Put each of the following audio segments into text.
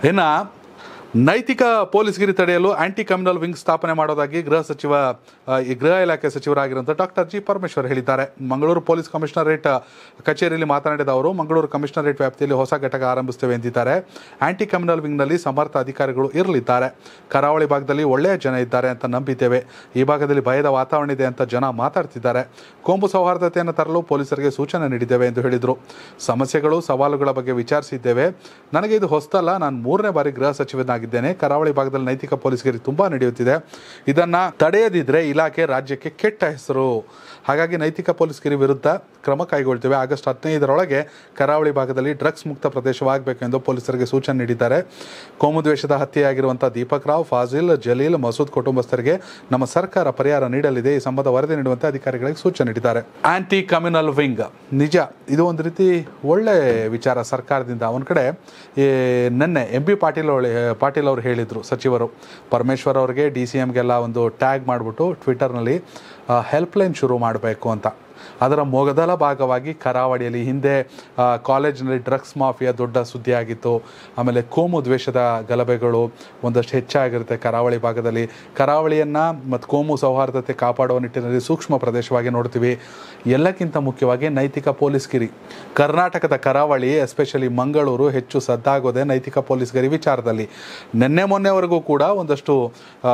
ಇನ್ನು ನೈತಿಕ ಪೊಲೀಸ್ಗಿರಿ ತಡೆಯಲು ಆಂಟಿ ಕಮ್ಯುನಲ್ ವಿಂಗ್ ಸ್ಥಾಪನೆ ಮಾಡೋದಾಗಿ ಗೃಹ ಸಚಿವ ಆ, ಈ ಗೃಹ ಇಲಾಖೆ ಸಚಿವರಾಗಿರುವಂಥ ಡಾಕ್ಟರ್ ಜಿ ಪರಮೇಶ್ವರ್ ಹೇಳಿದ್ದಾರೆ ಮಂಗಳೂರು ಪೊಲೀಸ್ ಕಮಿಷನರೇಟ್ ಕಚೇರಿಯಲ್ಲಿ ಮಾತನಾಡಿದ ಅವರು ಮಂಗಳೂರು ಕಮಿಷನರೇಟ್ ವ್ಯಾಪ್ತಿಯಲ್ಲಿ ಹೊಸ ಘಟಕ ಆರಂಭಿಸುತ್ತೇವೆ ಎಂದಿದ್ದಾರೆ ಆಂಟಿ ಕಮ್ಯುನಲ್ ವಿಂಗ್ನಲ್ಲಿ ಸಮರ್ಥ ಅಧಿಕಾರಿಗಳು ಇರಲಿದ್ದಾರೆ ಕರಾವಳಿ ಭಾಗದಲ್ಲಿ ಒಳ್ಳೆಯ ಜನ ಇದ್ದಾರೆ ಅಂತ ನಂಬಿದ್ದೇವೆ ಈ ಭಾಗದಲ್ಲಿ ಭಯದ ವಾತಾವರಣ ಇದೆ ಅಂತ ಜನ ಮಾತಾಡ್ತಿದ್ದಾರೆ ಕೋಮು ಸೌಹಾರ್ದತೆಯನ್ನು ತರಲು ಪೊಲೀಸರಿಗೆ ಸೂಚನೆ ನೀಡಿದ್ದೇವೆ ಎಂದು ಹೇಳಿದರು ಸಮಸ್ಯೆಗಳು ಸವಾಲುಗಳ ಬಗ್ಗೆ ವಿಚಾರಿಸಿದ್ದೇವೆ ನನಗೆ ಇದು ಹೊಸದಲ್ಲ ನಾನು ಮೂರನೇ ಬಾರಿ ಗೃಹ ಸಚಿವನಾಗಿದ್ದೇನೆ ಕರಾವಳಿ ಭಾಗದಲ್ಲಿ ನೈತಿಕ ಪೊಲೀಸ್ಗಿರಿ ತುಂಬಾ ನಡೆಯುತ್ತಿದೆ ಇದನ್ನ ತಡೆಯದಿದ್ರೆ ಇಲಾಖೆ ರಾಜ್ಯಕ್ಕೆ ಕೆಟ್ಟ ಹೆಸರು ಹಾಗಾಗಿ ನೈತಿಕ ಪೊಲೀಸ್ಗಿರಿ ವಿರುದ್ಧ ಕ್ರಮ ಕೈಗೊಳ್ತೇವೆ ಆಗಸ್ಟ್ ಹದಿನೈದರೊಳಗೆ ಕರಾವಳಿ ಭಾಗದಲ್ಲಿ ಡ್ರಗ್ಸ್ ಮುಕ್ತ ಪ್ರದೇಶವಾಗಬೇಕು ಎಂದು ಪೊಲೀಸರಿಗೆ ಸೂಚನೆ ನೀಡಿದ್ದಾರೆ ಕೋಮು ದ್ವೇಷದ ಹತ್ಯೆಯಾಗಿರುವಂತಹ ದೀಪಕ್ ರಾವ್ ಫಾಜಿಲ್ ಜಲೀಲ್ ಮಸೂದ್ ಕುಟುಂಬಸ್ಥರಿಗೆ ನಮ್ಮ ಸರ್ಕಾರ ಪರಿಹಾರ ನೀಡಲಿದೆ ಈ ಸಂಬಂಧ ವರದಿ ನೀಡುವಂತೆ ಅಧಿಕಾರಿಗಳಿಗೆ ಸೂಚನೆ ನೀಡಿದ್ದಾರೆ ಆಂಟಿ ಕಮ್ಯುನಲ್ ವಿಂಗ್ ನಿಜ ಇದು ಒಂದು ರೀತಿ ಒಳ್ಳೆ ವಿಚಾರ ಸರ್ಕಾರದಿಂದ ಒಂದು ಕಡೆ ಈ ನಿನ್ನೆ ಎಂ ಬಿ ಪಾಟೀಲ್ ಅವಳಿ ಪಾಟೀಲ್ ಅವರು ಹೇಳಿದರು ಸಚಿವರು ಪರಮೇಶ್ವರ್ ಅವರಿಗೆ ಡಿ ಸಿ ಎಮ್ಗೆಲ್ಲ ಒಂದು ಟ್ಯಾಗ್ ಮಾಡಿಬಿಟ್ಟು ಟ್ವಿಟರ್ನಲ್ಲಿ ಹೆಲ್ಪ್ಲೈನ್ ಶುರು ಮಾಡಬೇಕು ಅಂತ ಅದರ ಮೊದಲ ಭಾಗವಾಗಿ ಕರಾವಳಿಯಲ್ಲಿ ಹಿಂದೆ ಆ, ಕಾಲೇಜಿನಲ್ಲಿ ಡ್ರಗ್ಸ್ ಮಾಫಿಯಾ ದೊಡ್ಡ ಸುದ್ದಿ ಆಗಿತ್ತು ಆಮೇಲೆ ಕೋಮು ದ್ವೇಷದ ಗಲಭೆಗಳು ಒಂದಷ್ಟು ಹೆಚ್ಚಾಗಿರುತ್ತೆ ಕರಾವಳಿ ಭಾಗದಲ್ಲಿ ಕರಾವಳಿಯನ್ನು ಮತ್ತು ಕೋಮು ಸೌಹಾರ್ದತೆ ಕಾಪಾಡುವ ನಿಟ್ಟಿನಲ್ಲಿ ಸೂಕ್ಷ್ಮ ಪ್ರದೇಶವಾಗಿ ನೋಡ್ತೀವಿ ಎಲ್ಲಕ್ಕಿಂತ ಮುಖ್ಯವಾಗಿ ನೈತಿಕ ಪೊಲೀಸ್ಗಿರಿ ಕರ್ನಾಟಕದ ಕರಾವಳಿ ಎಸ್ಪೆಷಲಿ ಮಂಗಳೂರು ಹೆಚ್ಚು ಸದ್ದಾಗೋದೆ ನೈತಿಕ ಪೊಲೀಸ್ಗಿರಿ ವಿಚಾರದಲ್ಲಿ ನಿನ್ನೆ ಮೊನ್ನೆವರೆಗೂ ಕೂಡ ಒಂದಷ್ಟು ಆ,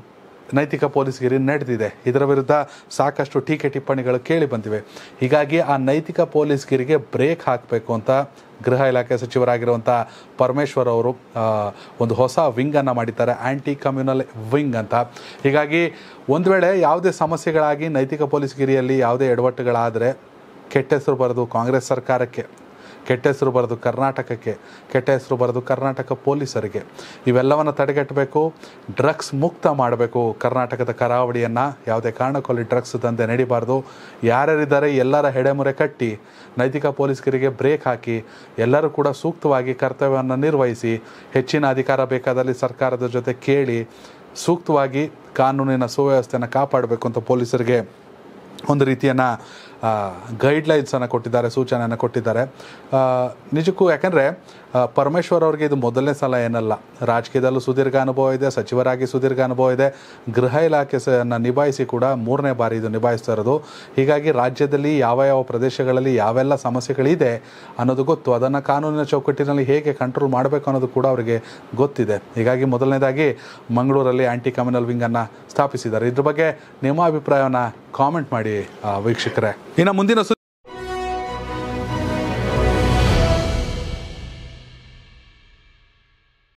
ನೈತಿಕ ಪೊಲೀಸ್ಗಿರಿ ನಡೆದಿದೆ ಇದರ ವಿರುದ್ಧ ಸಾಕಷ್ಟು ಟೀಕೆ ಟಿಪ್ಪಣಿಗಳು ಕೇಳಿ ಬಂದಿವೆ ಹೀಗಾಗಿ ಆ ನೈತಿಕ ಪೊಲೀಸ್ಗಿರಿಗೆ ಬ್ರೇಕ್ ಹಾಕಬೇಕು ಅಂತ ಗೃಹ ಇಲಾಖೆ ಸಚಿವರಾಗಿರುವಂಥ ಪರಮೇಶ್ವರ್ ಅವರು ಆ, ಒಂದು ಹೊಸ ವಿಂಗನ್ನು ಮಾಡಿದ್ದಾರೆ ಆ್ಯಂಟಿ ಕಮ್ಯುನಲ್ ವಿಂಗ್ ಅಂತ ಹೀಗಾಗಿ ಒಂದು ವೇಳೆ ಯಾವುದೇ ಸಮಸ್ಯೆಗಳಾಗಿ ನೈತಿಕ ಪೊಲೀಸ್ಗಿರಿಯಲ್ಲಿ ಯಾವುದೇ ಎಡವಟ್ಟುಗಳಾದರೆ ಕೆಟ್ಟ ಹೆಸರು ಬರೆದು ಕಾಂಗ್ರೆಸ್ ಸರ್ಕಾರಕ್ಕೆ ಕೆಟ್ಟ ಹೆಸರು ಬರೆದು ಕರ್ನಾಟಕಕ್ಕೆ ಕೆಟ್ಟ ಹೆಸರು ಬರೆದು ಕರ್ನಾಟಕ ಪೊಲೀಸರಿಗೆ ಇವೆಲ್ಲವನ್ನು ತಡೆಗಟ್ಟಬೇಕು ಡ್ರಗ್ಸ್ ಮುಕ್ತ ಮಾಡಬೇಕು ಕರ್ನಾಟಕದ ಕರಾವಳಿಯನ್ನು ಯಾವುದೇ ಕಾರಣಕ್ಕೂ ಅಲ್ಲಿ ಡ್ರಗ್ಸ್ ದಂಧೆ ನಡಿಬಾರ್ದು ಯಾರ್ಯಾರಿದ್ದಾರೆ ಎಲ್ಲರ ಹೆಡೆಮುರೆ ಕಟ್ಟಿ ನೈತಿಕ ಪೊಲೀಸರಿಗೆ ಬ್ರೇಕ್ ಹಾಕಿ ಎಲ್ಲರೂ ಕೂಡ ಸೂಕ್ತವಾಗಿ ಕರ್ತವ್ಯವನ್ನು ನಿರ್ವಹಿಸಿ ಹೆಚ್ಚಿನ ಅಧಿಕಾರ ಬೇಕಾದಲ್ಲಿ ಸರ್ಕಾರದ ಜೊತೆ ಕೇಳಿ ಸೂಕ್ತವಾಗಿ ಕಾನೂನಿನ ಸುವ್ಯವಸ್ಥೆಯನ್ನು ಕಾಪಾಡಬೇಕು ಅಂತ ಪೊಲೀಸರಿಗೆ ಒಂದು ರೀತಿಯನ್ನು ಗೈಡ್ಲೈನ್ಸನ್ನು ಕೊಟ್ಟಿದ್ದಾರೆ ಸೂಚನೆಯನ್ನು ಕೊಟ್ಟಿದ್ದಾರೆ ಆ, ನಿಜಕ್ಕೂ ಯಾಕಂದರೆ ಪರಮೇಶ್ವರ್ ಅವರಿಗೆ ಇದು ಮೊದಲನೇ ಸಲ ಏನಲ್ಲ ರಾಜಕೀಯದಲ್ಲೂ ಸುದೀರ್ಘ ಅನುಭವ ಇದೆ ಸಚಿವರಾಗಿ ಸುದೀರ್ಘ ಅನುಭವ ಇದೆ ಗೃಹ ಇಲಾಖೆ ಸ ನಿಭಾಯಿಸಿ ಕೂಡ ಮೂರನೇ ಬಾರಿ ಇದು ನಿಭಾಯಿಸ್ತಾ ಇರೋದು ಹೀಗಾಗಿ ರಾಜ್ಯದಲ್ಲಿ ಯಾವ ಯಾವ ಪ್ರದೇಶಗಳಲ್ಲಿ ಯಾವೆಲ್ಲ ಸಮಸ್ಯೆಗಳಿದೆ ಅನ್ನೋದು ಗೊತ್ತು ಅದನ್ನು ಕಾನೂನಿನ ಚೌಕಟ್ಟಿನಲ್ಲಿ ಹೇಗೆ ಕಂಟ್ರೋಲ್ ಮಾಡಬೇಕು ಅನ್ನೋದು ಕೂಡ ಅವರಿಗೆ ಗೊತ್ತಿದೆ ಹೀಗಾಗಿ ಮೊದಲನೇದಾಗಿ ಮಂಗಳೂರಲ್ಲಿ ಆ್ಯಂಟಿ ಕಮ್ಯುನಲ್ ವಿಂಗನ್ನು ಸ್ಥಾಪಿಸಿದ್ದಾರೆ ಇದ್ರ ಬಗ್ಗೆ ನಿಮ್ಮ ಅಭಿಪ್ರಾಯವನ್ನು ಕಾಮೆಂಟ್ ಮಾಡಿ ಆ, ವೀಕ್ಷಕರೇ ಇನ್ನು ಮುಂದಿನ ಸುದ್ದಿ